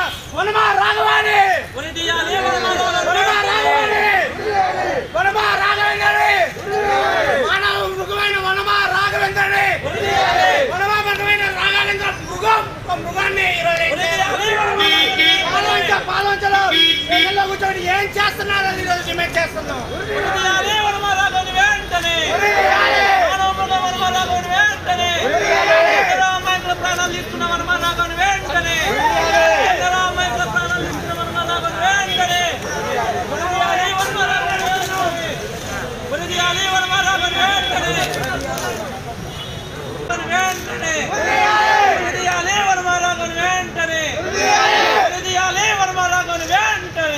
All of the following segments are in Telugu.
వనమా రాఘవాణి వనమా రాఘవాణి వనమా రాఘవేంద్రని మానవ మృగమైన వనమా రాఘవేంద్రని వనమా మృగమైన రాఘవేంద్ర మృగం ఒక మృగాన్ని ఈరోజు పాలవంచ పాలవంచలో ఎన్నెల్లో కూర్చొని ఏం చేస్తున్నారో ఈరోజు డిమాండ్ చేస్తున్నాం ప్రాణాలు తీసుకున్న వనమారాగని వెంటనే రామాయణ ప్రాణాలు తీసుకున్న వనమారాగని వెంటనే ఉరిదీయాలి వనమారాగని వెంటనే ఉరిదీయాలి వనమారాగని వెంటనే వెంటనే ఉరిదీయాలి వనమారాగని వెంటనే ఉరిదీయాలి వనమారాగని వెంటనే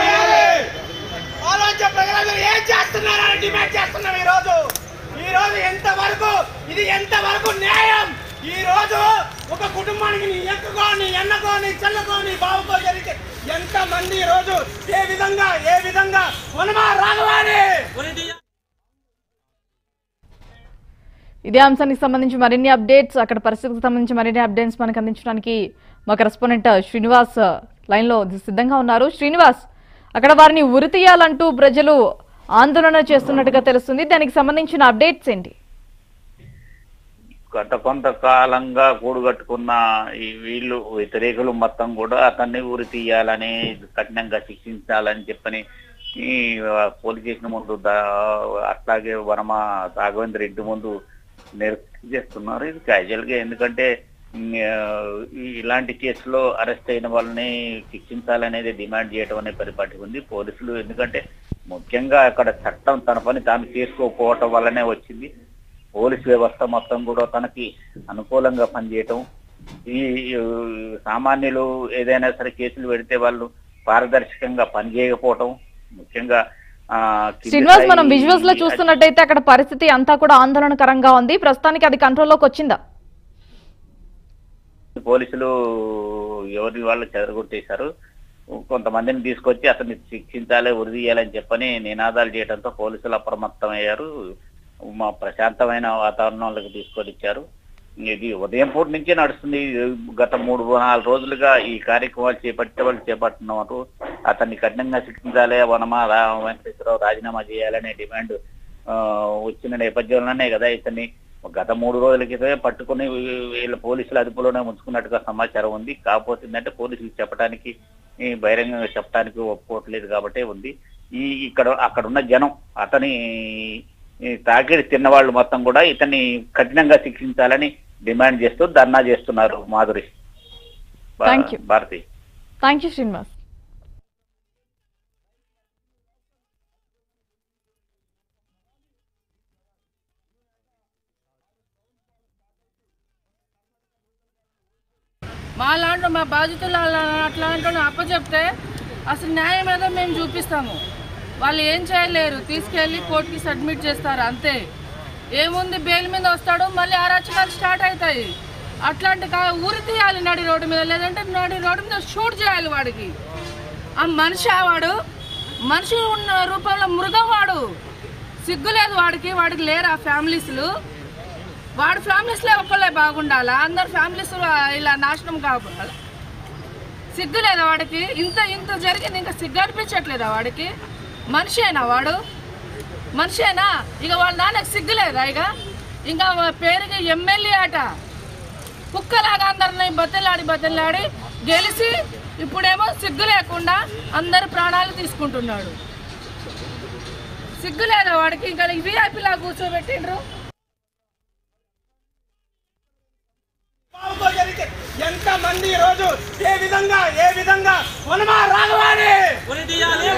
పాలవంచ ప్రజలందరూ ఏం చేస్తున్నారని డిమాండ్ చేస్తున్నాం ఈ రోజు ఈ రోజు ఎంత వరకు ఇది ఎంత వరకు న్యాయం ఈ రోజు ఒక కుటుంబానికి నీ ఎక్కకో నీ ఎన్నకో నీ చెల్లకో నీ బావుకో జరిగితే ఎంత మంది ఈ రోజు ఏ విధంగా ఏ విధంగా వనమా రాఘవాణి ఉరిదీయాలి ఇదే అంశానికి సంబంధించి మరిన్ని అప్డేట్స్ అక్కడ పరిస్థితికి సంబంధించి మరిన్ని అప్డేట్స్ మనకు అందించడానికి మా కరెస్పాండెంట్ శ్రీనివాస్ లైన్లో సిద్ధంగా ఉన్నారు శ్రీనివాస్ అక్కడ వారిని ఉరి తీయాలంటూ ప్రజలు ఆందోళన చేస్తున్నట్టుగా తెలుస్తుంది దానికి సంబంధించిన అప్డేట్స్ ఏంటి గత కొంతకాలంగా కూడుగట్టుకున్న ఈ వీళ్ళు వ్యతిరేకులు మొత్తం కూడా అతన్ని ఊరి తీయాలని కఠినంగా శిక్షించాలని చెప్పని ఈ ఆ, పోలీస్ స్టేషన్ ముందు దా- అట్లాగే వనమ రాఘవేంద్ర రెడ్డి ముందు నిరసన చేస్తున్నారు ఇది క్యాజువల్ గా ఎందుకంటే ఉమ్, ఆ, ఈ- ఇలాంటి కేసులో అరెస్ట్ అయిన వాళ్ళని శిక్షించాలనేది డిమాండ్ చేయడం అనే పరిపాటి ఉంది పోలీసులు ఎందుకంటే ముఖ్యంగా అక్కడ చట్టం తన పని తాను చేసుకోకపోవటం వల్లనే వచ్చింది పోలీస్ వ్యవస్థ మొత్తం కూడా తనకి అనుకూలంగా పనిచేయటం ఈ ఈ సామాన్యులు ఏదైనా సరే కేసులు పెడితే వాళ్ళు పారదర్శకంగా పనిచేయకపోవటం ముఖ్యంగా ఆ, కింది శ్రీనివాస్ మనం స్థాయి విజువల్స్ లో చూస్తున్నట్టయితే అక్కడ పరిస్థితి అంతా కూడా ఆందోళనకరంగా ఉంది ప్రస్తుతానికి అది కంట్రోల్లోకి వచ్చిందా పోలీసులు ఎవరి వాళ్ళు చెదరగొట్టేశారు కొంతమందిని తీసుకొచ్చి అతన్ని శిక్షించాలి ఉరిదీయాలని చెప్పని నినాదాలు చేయడంతో పోలీసులు అప్రమత్తం అయ్యారు మా ప్రశాంతమైన వాతావరణంలోకి తీసుకొని ఇచ్చారు ఇది ఉదయం పూట నుంచే నడుస్తుంది గత మూడు నాలుగు రోజులుగా ఈ కార్యక్రమాలు చేపట్టే వాళ్ళు చేపడుతున్నారు అతన్ని కఠినంగా శిక్షించాలి వనమా రా వెంకటేశ్వరరావు రాజీనామా చేయాలనే డిమాండ్ ఆ, వచ్చిన నేపథ్యంలోనే కదా ఇతన్ని గత మూడు రోజుల క్రితమే పట్టుకుని వీళ్ళ పోలీసుల అదుపులోనే ఉంచుకున్నట్టుగా సమాచారం ఉంది కాకపోతే ఏంటంటే పోలీసులు చెప్పడానికి ఈ బహిరంగంగా చెప్పడానికి ఒప్పుకోవట్లేదు కాబట్టి ఉంది ఈ ఇక్కడ అక్కడ ఉన్న జనం అతని ఈ తాకిడి తిన్నవాళ్ళు మొత్తం కూడా ఇతన్ని కఠినంగా శిక్షించాలని డిమాండ్ చేస్తూ ధర్నా చేస్తున్నారు మాధురి భా- Thank you. Bharathi thank you Srinivas మా లాంటి మా బాధితులు అలా అట్లాంటి వాళ్ళని అప్పచెప్తే అసలు న్యాయం ఏదో మేము చూపిస్తాము వాళ్ళు ఏం చేయలేరు తీసుకెళ్ళి కోర్టుకి సబ్మిట్ చేస్తారు అంతే ఏముంది బెయిల్ మీద వస్తాడు మళ్ళీ అరాచకాలు స్టార్ట్ అవుతాయి అట్లాంటి కా- ఊరి తీయాలి నడి రోడ్డు మీద లేదంటే నడి రోడ్డు మీద షూట్ చేయాలి వాడికి ఆ మనిషి ఆ వాడు మనిషి ఉన్న రూపంలో మృగం వాడు సిగ్గు లేదు వాడికి వాడికి లేరా ఫ్యామిలీస్లు వాడి ఫ్యామిలీస్లో ఒక్కళ్ళే బాగుండాలా అందరు ఫ్యామిలీస్ ఇలా నాశనం కావాలి సిగ్గు లేదా వాడికి ఇంత ఇంత జరిగింది ఇంకా సిగ్గు అనిపించట్లేదా వాడికి మనిషేనా వాడు మనిషేనా ఇక వాళ్ళ నాన్నకి సిగ్గు లేదా ఇక ఇంకా వా- పేరుకి ఎమ్మెల్యే అట కుక్కలాగా అందరిని బతెలాడి బతెలాడి గెలిచి ఇప్పుడేమో సిగ్గు లేకుండా అందరి ప్రాణాలు తీసుకుంటున్నాడు సిగ్గు లేదా వాడికి ఇంకా విఐపీలా కూర్చోబెట్టిండ్రు బావుకో జరిగితే ఎంత మంది ఈ రోజు ఏ విధంగా ఏ విధంగా వనమా రాఘవాణి ఉరిదీయాలి